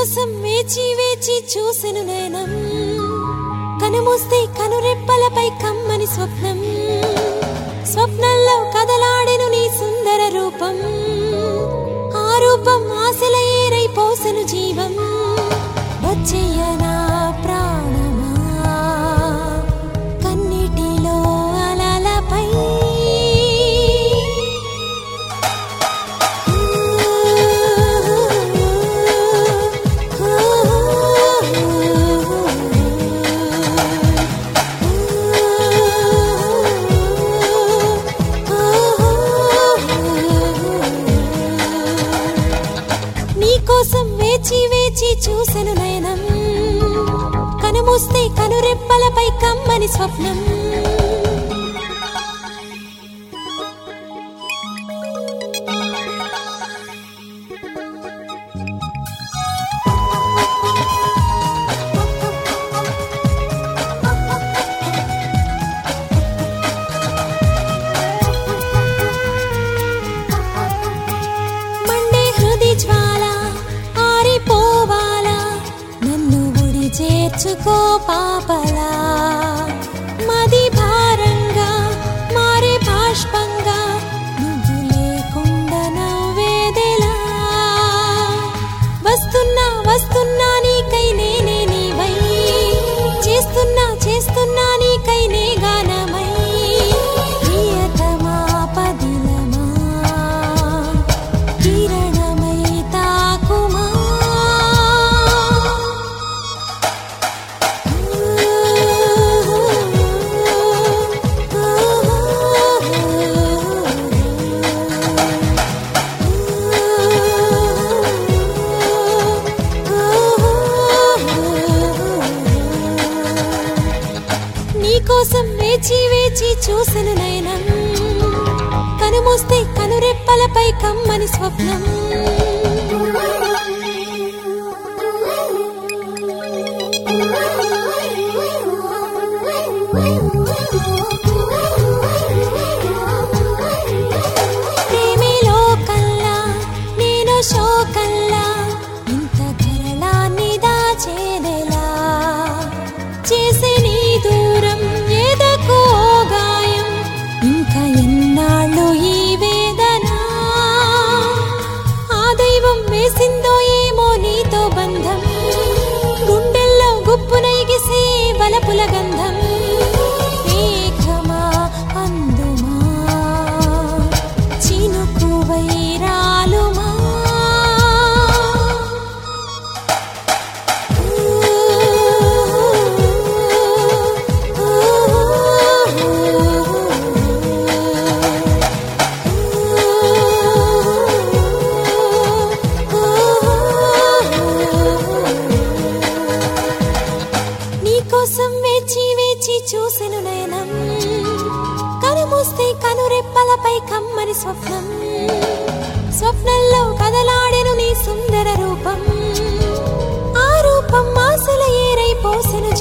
కోసం వేచి వేచి చూసెను నయనం కనుమూస్తే కనురెప్పలపై కమ్మని స్వప్నం స్వప్నంలో కదలాడెను నీ సుందర రూపం ఆ రూపం ఆశల ఏరై పోసెను జీవం వచ్చేయనా ప్రాణమా కన్నిటిలో అలలపై నీకోసం వేచి వేచి చూసెను నయనం కనుమూస్తే కనురెప్పలపై కమ్మని స్వప్నం మండే హృది జ్వాల ఆరిపోవాలా నన్ను ఒడి చేర్చుకో పాపలా మది భారంగా మారే బాష్పంగా నువ్వు లేకుండా నవ్వేదెలా వస్తున్నా వస్తున్నా నీకై నేనే నీవై చేస్తున్నా చేస్తున్నా నీకై నే గానమై ప్రియతమా పదిలమా కిరణమై తాకుమా నీకోసం వేచి వేచి చూసెను నయనం కనుమూస్తే కనురెప్పలపై కమ్మని స్వప్నం ప్రేమిలో కల్లా నేను శోకల్లా ఇంత గరళాన్ని దాచేదెలా చేసే నీ దూరం ఎదకు ఓ గాయం ఇంకా ఎన్నాళ్ళు ఈ వేదన ఆ దైవం వేసిందో ఏమో నీతో బంధం గుండెల్లో గుప్పునైగిసే బలపుల గంధం మేఘమా అందుమా చినుకు వైరాలుమా నీకోసం వేచి వేచి చూసెను నయనం కనుమూస్తే కనురెప్పలపై కమ్మని స్వప్నం స్వప్నంలో కదలాడెను నీ సుందర రూపం ఆ రూపం ఆశల ఏరై పోసెను